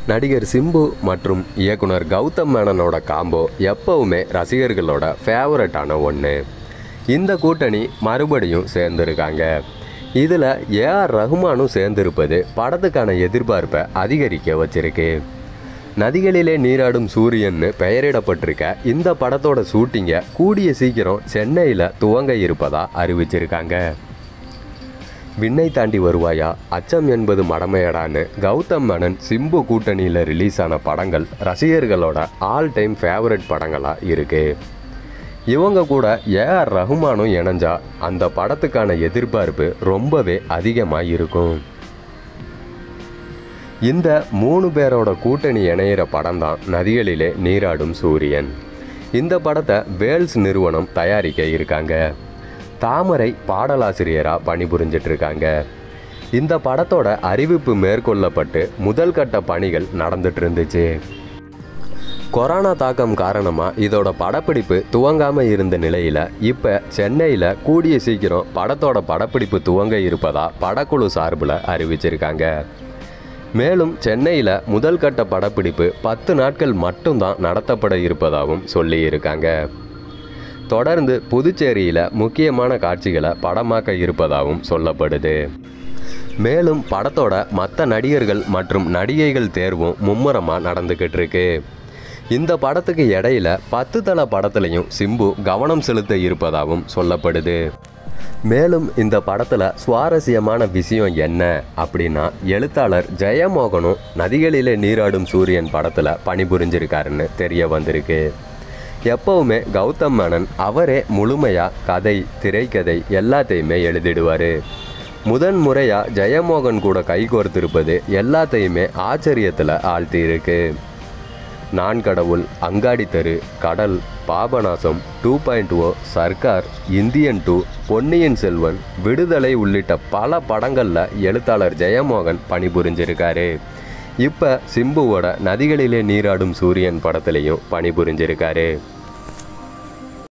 நடிகர் சிம்பு மற்றும் இயக்குனர் கௌதம் மேனனோட காம்போ எப்பவுமே ரசிகர்களோட ஃபேவரட்டான ஒன்று இந்த கூட்டணி மறுபடியும் சேர்ந்துருக்காங்க இதில் ஏஆர் ரஹ்மானும் சேர்ந்திருப்பது படத்துக்கான எதிர்பார்ப்பை அதிகரிக்க வச்சிருக்கு நதிகளிலே நீராடும் சூரியன்னு பெயரிடப்பட்டிருக்க இந்த படத்தோட ஷூட்டிங்கை கூடிய சீக்கிரம் சென்னையில் துவங்க இருப்பதா அறிவிச்சிருக்காங்க விண்ணை தாண்டி வருவாயா அச்சம் என்பது மடமையடான்னு கௌதம் மேனன் சிம்பு கூட்டணியில் ரிலீஸ் ஆன படங்கள் ரசிகர்களோட ஆல் டைம் ஃபேவரட் படங்களாக இருக்கு இவங்க கூட ஏஆர் ரஹ்மானும் இணைஞ்சா அந்த படத்துக்கான எதிர்பார்ப்பு ரொம்பவே அதிகமாக இருக்கும் இந்த மூணு பேரோட கூட்டணி இணையிற படம் தான் நதிகளிலே நீராடும் சூரியன் இந்த படத்தை வேல்ஸ் நிறுவனம் தயாரிக்க இருக்காங்க தாமரை பாடலாசிரியராக பணிபுரிஞ்சிட்டு இருக்காங்க இந்த படத்தோட அறிவிப்பு மேற்கொள்ளப்பட்டு முதல் கட்ட பணிகள் நடந்துட்டு இருந்துச்சு கொரோனா தாக்கம் காரணமாக இதோட படப்பிடிப்பு துவங்காமல் இருந்த நிலையில் இப்போ சென்னையில் கூடிய சீக்கிரம் படத்தோட படப்பிடிப்பு துவங்க இருப்பதா படக்குழு சார்பில் அறிவிச்சிருக்காங்க மேலும் சென்னையில் முதல் கட்ட படப்பிடிப்பு பத்து நாட்கள் மட்டும்தான் நடத்தப்பட இருப்பதாகவும் சொல்லியிருக்காங்க தொடர்ந்து புதுச்சேரியில் முக்கியமான காட்சிகளை படமாக்க இருப்பதாகவும் சொல்லப்படுது மேலும் படத்தோட மற்ற நடிகர்கள் மற்றும் நடிகைகள் தேர்வும் மும்முரமாக நடந்துக்கிட்டு இருக்கு இந்த படத்துக்கு இடையில பத்து தல படத்துலையும் சிம்பு கவனம் செலுத்த இருப்பதாகவும் சொல்லப்படுது மேலும் இந்த படத்தில் சுவாரஸ்யமான விஷயம் என்ன அப்படின்னா எழுத்தாளர் ஜெயமோகனும் நதிகளிலே நீராடும் சூரியன் படத்தில் பணிபுரிஞ்சிருக்காருன்னு தெரிய வந்திருக்கு எப்பவுமே கௌதம் மேனன் அவரே முழுமையாக கதை திரைக்கதை எல்லாத்தையுமே எழுதிடுவார் முதன் முறையாக ஜெயமோகன் கூட கைகோர்த்திருப்பது எல்லாத்தையுமே ஆச்சரியத்தில் ஆழ்த்தி இருக்கு நான் கடவுள் Angaadi Theru Kadal Papanasam two point O Sarkar Indian two Ponniyin Selvan Viduthalai உள்ளிட்ட பல படங்களில் எழுத்தாளர் ஜெயமோகன் பணிபுரிஞ்சிருக்காரு இப்போ சிம்புவோட நதிகளிலே நீராடும் சூரியன் படத்துலையும் பணிபுரிஞ்சிருக்காரு